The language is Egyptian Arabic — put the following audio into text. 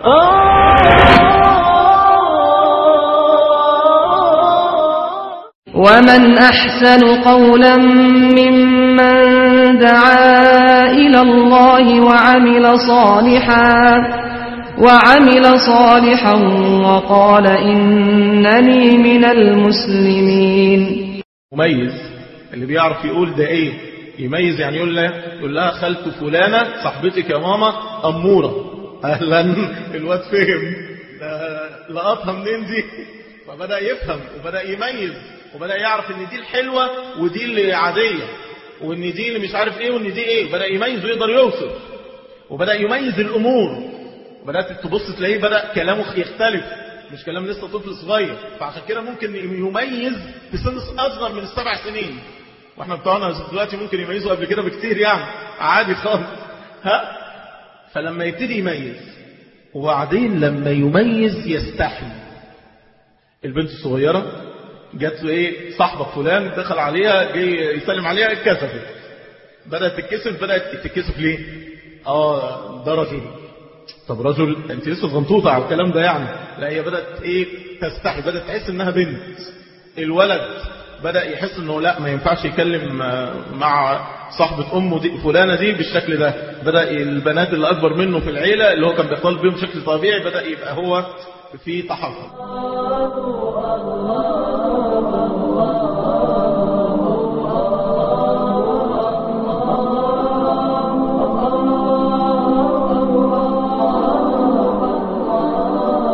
ومن أحسن قولا ممن دعا إلى الله وعمل صالحا وعمل صالحا وقال إنني من المسلمين مميز اللي بيعرف يقول ده ايه يميز يعني يقول لها يقول لها خالته فلانة صاحبتك يا ماما أمورة أهلا الواد فهم ده لقطها منين دي فبدأ يفهم وبدأ يميز وبدأ يعرف ان دي الحلوة ودي اللي عادية وان دي اللي مش عارف ايه وان دي ايه بدأ يميز ويقدر يوصف وبدأ يميز الأمور بدأت تبص تلاقيه بدأ كلامه يختلف مش كلام لسه طفل صغير فعشان كده ممكن يميز في سن أصغر من السبع سنين واحنا بتوعنا دلوقتي ممكن يميزوا قبل كده بكتير يعني عادي خالص ها فلما يبتدي يميز وبعدين لما يميز يستحي البنت الصغيرة جات له ايه صاحبك فلان دخل عليها جاي يسلم عليها اتكسفت بدأت تتكسف بدأت تتكسف ليه اه ده رجل طب رجل انت لسه غنطوطة على الكلام ده يعني لا هي بدأت ايه تستحي بدأت تحس انها بنت الولد بدأ يحس انه لا ما ينفعش يكلم مع صاحبة امه دي فلانة دي بالشكل ده بدأ البنات اللي اكبر منه في العيلة اللي هو كان بيختلط بيهم بشكل طبيعي بدأ يبقى هو في تحفظ